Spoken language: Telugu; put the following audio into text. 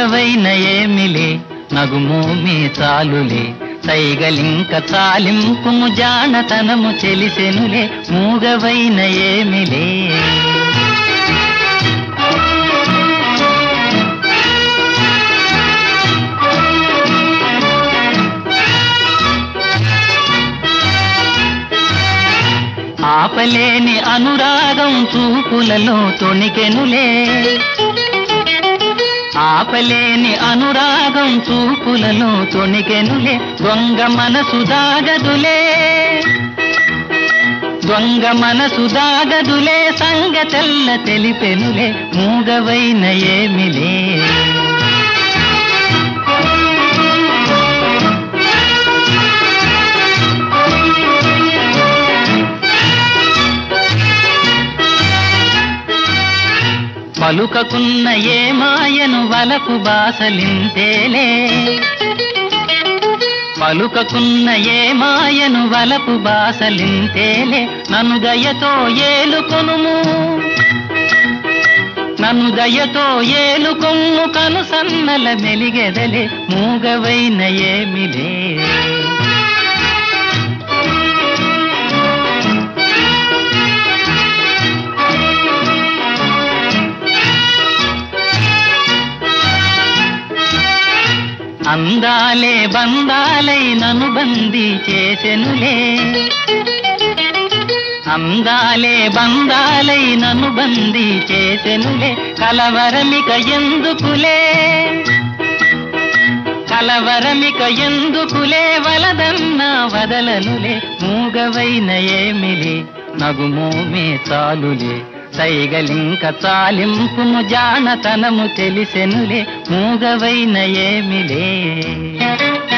మూగవైన ఏమిలే నగుమోమే చాలులే సైగలింక చాలింపుము జానతనము చెలిసెనులే మూగవైన ఏమిలే ఆపలేని అనురాగం చూపులలో తొణికెనులే ఆపలేని అనురాగం చూపులలో తొణికెనులే దొంగ మనసు దాగదులే దొంగ మనసు దాగదులే సంగతెల్ల తెలిపెనులే మూగవైన ఏమిలే పలుకకున్న ఏ మాయను వలకు బాసలింతేలే పలుకకున్న ఏ మాయను వలకు బాసలింతేలే నన్ను దయతో ఏలుకొనుము నన్ను దయతో ఏలుకొమ్ము కను సన్నల మెలిగెదలే మూగవైన ఏమిలే అందాలే బందాలై నను బందీ చేసెనులే అందాలే బందాలై నను బందీ చేసెనులే కలవరమిక ఎందుకులే కలవరమిక ఎందుకులే వలదన్న వదలనులే మూగవైన ఏమిలే నగుమోమే చాలులే సైగలింక చాలింపుము జానతనము తెలిసెనులే మూగవైన ఏమిలే